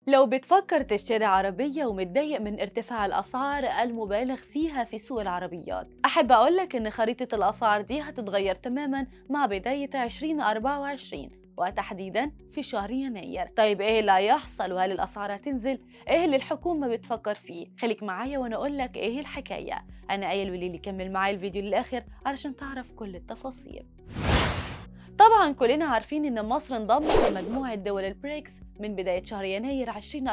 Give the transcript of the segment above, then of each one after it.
لو بتفكر تشتري عربية ومتضايق من ارتفاع الأسعار المبالغ فيها في سوق العربيات أحب أقولك إن خريطة الأسعار دي هتتغير تماما مع بداية 2024 وتحديدا في شهر يناير طيب ايه اللي هيحصل وهل الاسعار هتنزل ايه اللي الحكومه بتفكر فيه خليك معايا وانا اقول لك ايه الحكايه انا ايه الوليلي كمل معايا الفيديو للاخر علشان تعرف كل التفاصيل طبعا كلنا عارفين ان مصر انضمت لمجموعه دول البريكس من بداية شهر يناير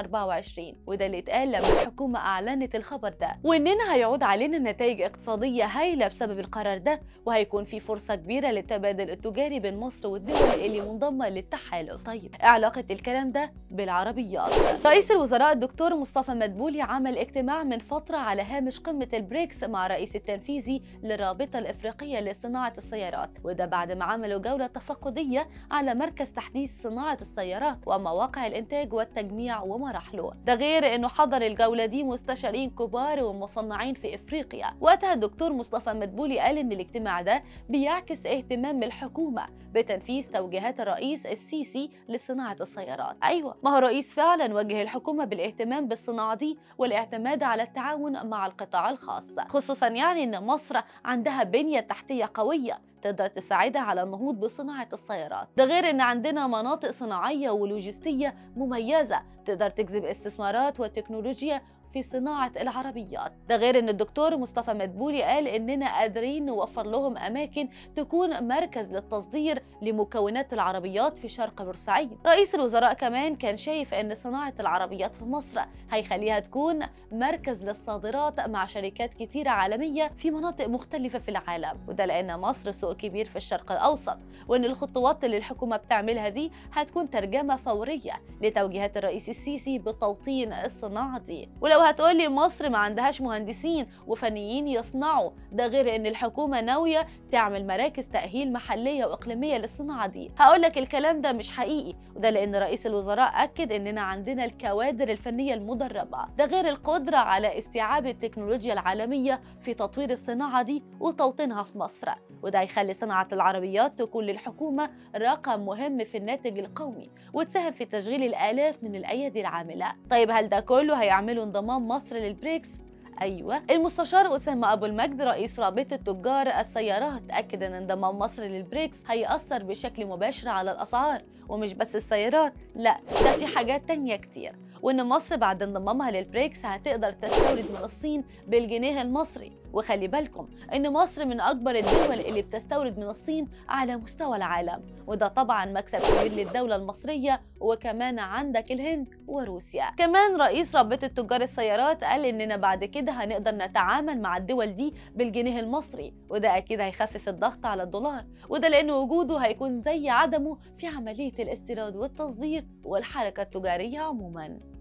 2024 وده اللي اتقال لما الحكومة أعلنت الخبر ده وإننا هيعود علينا نتائج اقتصادية هايلة بسبب القرار ده وهيكون في فرصة كبيرة للتبادل التجاري بين مصر والدول اللي منضمة للتحالف طيب إيه علاقة الكلام ده بالعربيات رئيس الوزراء الدكتور مصطفى مدبولي عمل اجتماع من فترة على هامش قمة البريكس مع الرئيس التنفيذي للرابطة الإفريقية لصناعة السيارات وده بعد ما عملوا جولة تفقدية على مركز تحديث صناعة السيارات ومواقع مواقع الإنتاج والتجميع ومراحله ده غير أنه حضر الجولة دي مستشارين كبار ومصنعين في إفريقيا وقتها الدكتور مصطفى مدبولي قال أن الاجتماع ده بيعكس اهتمام الحكومة بتنفيذ توجيهات الرئيس السيسي لصناعة السيارات أيوة ما هو الرئيس فعلا وجه الحكومة بالاهتمام بالصناعة دي والاعتماد على التعاون مع القطاع الخاص خصوصا يعني أن مصر عندها بنية تحتية قوية تقدر تساعدها على النهوض بصناعة السيارات ده غير ان عندنا مناطق صناعية ولوجستية مميزة تقدر تجذب استثمارات وتكنولوجيا في صناعة العربيات ده غير ان الدكتور مصطفى مدبولي قال اننا قادرين نوفر لهم اماكن تكون مركز للتصدير لمكونات العربيات في شرق بورسعيد رئيس الوزراء كمان كان شايف ان صناعة العربيات في مصر هيخليها تكون مركز للصادرات مع شركات كتيرة عالمية في مناطق مختلفة في العالم وده لان مصر سوق كبير في الشرق الاوسط وان الخطوات اللي الحكومة بتعملها دي هتكون ترجمة فورية لتوجيهات الرئيس السيسي بتوطين الصناعة دي ولو هتقولي مصر ما عندهاش مهندسين وفنيين يصنعوا ده غير ان الحكومه ناويه تعمل مراكز تاهيل محليه واقليميه للصناعه دي هقولك الكلام ده مش حقيقي وده لان رئيس الوزراء اكد اننا عندنا الكوادر الفنيه المدربه ده غير القدره على استيعاب التكنولوجيا العالميه في تطوير الصناعه دي وتوطينها في مصر وده هيخلي صناعه العربيات تكون للحكومه رقم مهم في الناتج القومي وتساهم في تشغيل الالاف من الايادي العامله طيب هل ده كله هيعملوا انضمام انضمام مصر للبريكس ايوه المستشار اسامه ابو المجد رئيس رابطه تجار السيارات اكد ان انضمام مصر للبريكس هيأثر بشكل مباشر على الاسعار ومش بس السيارات لا ده في حاجات تانية كتير وان مصر بعد انضمامها للبريكس هتقدر تستورد من الصين بالجنيه المصري وخلي بالكم ان مصر من اكبر الدول اللي بتستورد من الصين على مستوى العالم وده طبعا مكسب كبير للدوله المصريه وكمان عندك الهند وروسيا كمان رئيس رابطه تجار السيارات قال اننا بعد كده هنقدر نتعامل مع الدول دي بالجنيه المصري وده اكيد هيخفف الضغط على الدولار وده لان وجوده هيكون زي عدمه في عمليه الاستيراد والتصدير والحركه التجاريه عموما